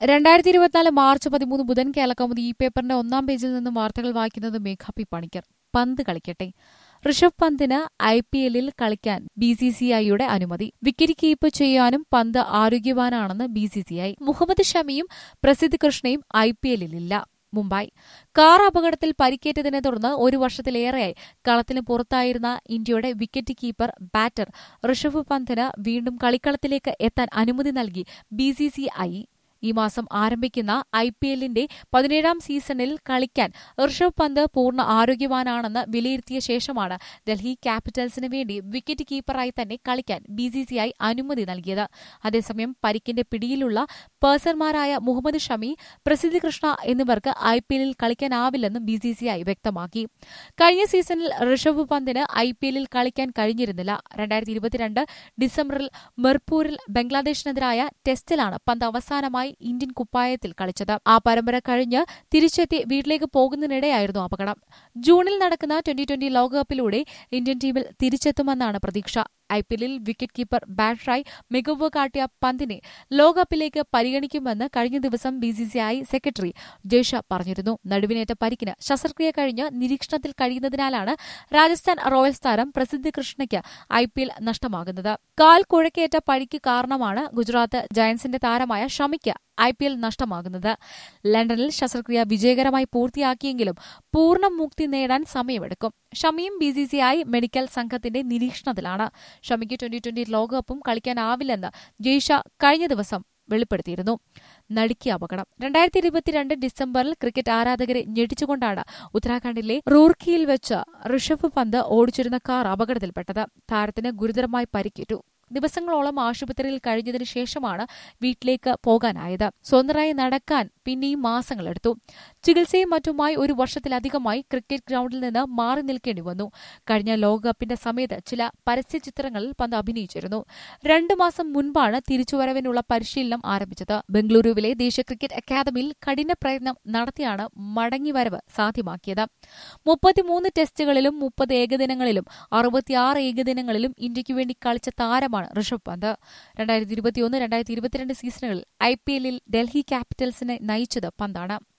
രണ്ടായിരത്തി ഇരുപത്തിനാല് മാർച്ച് പതിമൂന്ന് ബുധൻ കേരളകൗമുദി ഈ പേപ്പറിന്റെ ഒന്നാം പേജിൽ നിന്നും വാർത്തകൾ വായിക്കുന്നത് മേഘ പി പണിക്കർ പന്ത് കളിക്കട്ടെ ഋഷഭ് പന്തിന് ഐ പി എല്ലിൽ കളിക്കാൻ ബി സി സി ഐയുടെ അനുമതി വിക്കറ്റ് കീപ്പ് ചെയ്യാനും പന്ത് ആരോഗ്യവാനാണെന്ന് B C C I Muhammad ഷമിയും പ്രസിദ്ധ് കൃഷ്ണയും ഐ പി എല്ലിലില്ല മുംബൈ കാർ അപകടത്തിൽ പരിക്കേറ്റതിനെ തുടർന്ന് ഒരു വർഷത്തിലേറെയായി കളത്തിന് പുറത്തായിരുന്ന ഇന്ത്യയുടെ വിക്കറ്റ് കീപ്പർ ബാറ്റർ ഋഷഭ് പന്തിന് വീണ്ടും കളിക്കളത്തിലേക്ക് എത്താൻ അനുമതി നൽകി ബി സി സി ഐ ഈ മാസം ആരംഭിക്കുന്ന ഐ പി എല്ലിന്റെ പതിനേഴാം സീസണിൽ കളിക്കാൻ ഋഷഭ് പന്ത് പൂർണ്ണ ആരോഗ്യവാനാണെന്ന് വിലയിരുത്തിയ ശേഷമാണ് ഡൽഹി ക്യാപിറ്റൽസിന് വേണ്ടി വിക്കറ്റ് കീപ്പറായി തന്നെ കളിക്കാൻ ബി സി സി ഐ അനുമതി നൽകിയത് അതേസമയം പരിക്കിന്റെ പിടിയിലുള്ള പേഴ്സർമാരായ മുഹമ്മദ് ഷമി പ്രസിദ്ധി കൃഷ്ണ എന്നിവർക്ക് ഐ പി എല്ലിൽ കളിക്കാനാവില്ലെന്നും ബി സി സി ഐ വ്യക്തമാക്കി കഴിഞ്ഞ സീസണിൽ ഋഷഭ് പന്തിന് ഐ പി എല്ലിൽ കളിക്കാൻ കഴിഞ്ഞിരുന്നില്ല രണ്ടായിരത്തി ഇരുപത്തിരണ്ട് ഡിസംബറിൽ മിർപൂരിൽ ബംഗ്ലാദേശിനെതിരായ ടെസ്റ്റിലാണ് പന്ത് അവസാനമായി ഇന്ത്യൻ കുപ്പായത്തിൽ കളിച്ചത് ആ പരമ്പര കഴിഞ്ഞ് തിരിച്ചെത്തി വീട്ടിലേക്ക് പോകുന്നതിനിടെയായിരുന്നു അപകടം ജൂണിൽ നടക്കുന്ന ട്വന്റി ട്വന്റി ലോകകപ്പിലൂടെ ഇന്ത്യൻ ടീമിൽ തിരിച്ചെത്തുമെന്നാണ് പ്രതീക്ഷ ഐ പി എല്ലിൽ വിക്കറ്റ് കീപ്പർ ബാറ്ററായി മികവ് കാട്ടിയ പന്തിനെ ലോകകപ്പിലേക്ക് പരിഗണിക്കുമെന്ന് കഴിഞ്ഞ ദിവസം B C C I secretary Jay Shah പറഞ്ഞിരുന്നു നടുവിനേറ്റ പരിക്കിന് ശസ്ത്രക്രിയ കഴിഞ്ഞ് നിരീക്ഷണത്തിൽ കഴിയുന്നതിനാലാണ് രാജസ്ഥാൻ റോയൽസ് താരം പ്രസിദ്ധ് കൃഷ്ണയ്ക്ക് ഐ പി എൽ നഷ്ടമാകുന്നത് കാൽ കുഴക്കേറ്റ പരിക്ക് കാരണമാണ് ഗുജറാത്ത് ജയൻസിന്റെ താരമായ ഷമിക്ക് ഐ പി എൽ നഷ്ടമാകുന്നത് ലണ്ടനിൽ ശസ്ത്രക്രിയ വിജയകരമായി പൂർത്തിയാക്കിയെങ്കിലും പൂർണ്ണ മുക്തി നേടാൻ സമയമെടുക്കും ഷമിയും B C C I medical സംഘത്തിന്റെ നിരീക്ഷണത്തിലാണ് ഷമിക്ക് ട്വന്റി ട്വന്റി ലോകകപ്പും കളിക്കാനാവില്ലെന്ന് ജയ്ഷ കഴിഞ്ഞ ദിവസം വെളിപ്പെടുത്തിയിരുന്നു നടുക്കിയ അപകടം രണ്ടായിരത്തി ഇരുപത്തിരണ്ട് ഡിസംബറിൽ ക്രിക്കറ്റ് ആരാധകരെ ഞെട്ടിച്ചുകൊണ്ടാണ് ഉത്തരാഖണ്ഡിലെ റൂർക്കിയിൽ വെച്ച് ഋഷഭ് പന്ത് ഓടിച്ചിരുന്ന കാർ അപകടത്തിൽപ്പെട്ടത് താരത്തിന് ഗുരുതരമായി പരിക്കേറ്റു ദിവസങ്ങളോളം ആശുപത്രിയിൽ കഴിഞ്ഞതിനു ശേഷമാണ് വീട്ടിലേക്ക് പോകാനായത് സ്വന്തമായി നടക്കാൻ പിന്നെയും മാസങ്ങളെടുത്തു ചികിത്സയും മറ്റുമായി ഒരു വർഷത്തിലധികമായി ക്രിക്കറ്റ് ഗ്രൌണ്ടിൽ നിന്ന് മാറി നിൽക്കേണ്ടി വന്നു കഴിഞ്ഞ ലോകകപ്പിന്റെ സമയത്ത് ചില പരസ്യ ചിത്രങ്ങളിൽ പന്ത് അഭിനയിച്ചിരുന്നു രണ്ടു മാസം മുൻപാണ് തിരിച്ചുവരവിനുള്ള പരിശീലനം ആരംഭിച്ചത് ബംഗളൂരുവിലെ ദേശീയ ക്രിക്കറ്റ് അക്കാദമിയിൽ കഠിന പ്രയത്നം നടത്തിയാണ് മടങ്ങിവരവ് സാധ്യമാക്കിയത് മുപ്പത്തിമൂന്ന് ടെസ്റ്റുകളിലും മുപ്പത് ഏകദിനങ്ങളിലും അറുപത്തിയാറ് ഏകദിനങ്ങളിലും ഇന്ത്യയ്ക്കു വേണ്ടി കളിച്ച താരമാണ് ഋഷഭ് പന്ത് രണ്ടായിരത്തി ഇരുപത്തിയൊന്ന് രണ്ടായിരത്തി ഇരുപത്തിരണ്ട് സീസണുകളിൽ ഐ പി എല്ലിൽ ഡൽഹി ക്യാപിറ്റൽസിനെ നയിച്ചത് പന്താണ്